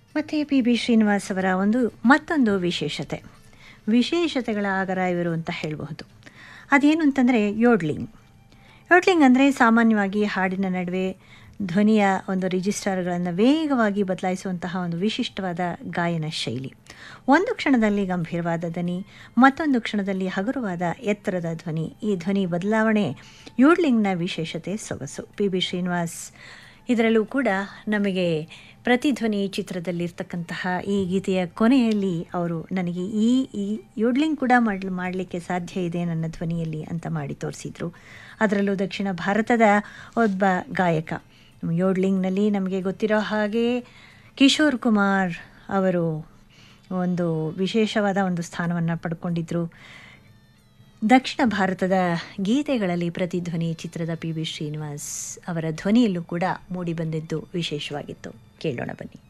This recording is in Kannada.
ಮತ್ತು ಪಿ ಬಿ ಶ್ರೀನಿವಾಸ್ ಅವರ ಒಂದು ಮತ್ತೊಂದು ವಿಶೇಷತೆ ವಿಶೇಷತೆಗಳ ಆಗರ ಇವರು ಅಂತ ಹೇಳಬಹುದು ಅದೇನು ಅಂತಂದರೆ ಯೋಡ್ಲಿಂಗ್ ಯೋಡ್ಲಿಂಗ್ ಅಂದರೆ ಸಾಮಾನ್ಯವಾಗಿ ಹಾಡಿನ ನಡುವೆ ಧ್ವನಿಯ ಒಂದು ರಿಜಿಸ್ಟರ್ಗಳನ್ನು ವೇಗವಾಗಿ ಬದಲಾಯಿಸುವಂತಹ ಒಂದು ವಿಶಿಷ್ಟವಾದ ಗಾಯನ ಶೈಲಿ ಒಂದು ಕ್ಷಣದಲ್ಲಿ ಗಂಭೀರವಾದ ಧ್ವನಿ ಮತ್ತೊಂದು ಕ್ಷಣದಲ್ಲಿ ಹಗುರವಾದ ಎತ್ತರದ ಧ್ವನಿ ಈ ಧ್ವನಿ ಬದಲಾವಣೆ ಯೋಡ್ಲಿಂಗ್ನ ವಿಶೇಷತೆ ಸೊಗಸು ಪಿ ಬಿ ಶ್ರೀನಿವಾಸ್ ಇದರಲ್ಲೂ ಕೂಡ ನಮಗೆ ಪ್ರತಿಧ್ವನಿ ಚಿತ್ರದಲ್ಲಿರ್ತಕ್ಕಂತಹ ಈ ಗೀತೆಯ ಕೊನೆಯಲ್ಲಿ ಅವರು ನನಗೆ ಈ ಈ ಯೋಡ್ಲಿಂಗ್ ಕೂಡ ಮಾಡಲು ಮಾಡಲಿಕ್ಕೆ ಸಾಧ್ಯ ಇದೆ ನನ್ನ ಧ್ವನಿಯಲ್ಲಿ ಅಂತ ಮಾಡಿ ತೋರಿಸಿದರು ಅದರಲ್ಲೂ ದಕ್ಷಿಣ ಭಾರತದ ಒಬ್ಬ ಗಾಯಕ ಯೋಡ್ಲಿಂಗ್ನಲ್ಲಿ ನಮಗೆ ಗೊತ್ತಿರೋ ಹಾಗೆ ಕಿಶೋರ್ ಕುಮಾರ್ ಅವರು ಒಂದು ವಿಶೇಷವಾದ ಒಂದು ಸ್ಥಾನವನ್ನು ಪಡ್ಕೊಂಡಿದ್ದರು ದಕ್ಷಿಣ ಭಾರತದ ಗೀತೆಗಳಲ್ಲಿ ಪ್ರತಿಧ್ವನಿ ಚಿತ್ರದ ಪಿ ವಿ ಶ್ರೀನಿವಾಸ್ ಅವರ ಧ್ವನಿಯಲ್ಲೂ ಕೂಡ ಮೂಡಿಬಂದಿದ್ದು ವಿಶೇಷವಾಗಿತ್ತು ಕೇಳೋಣ ಬನ್ನಿ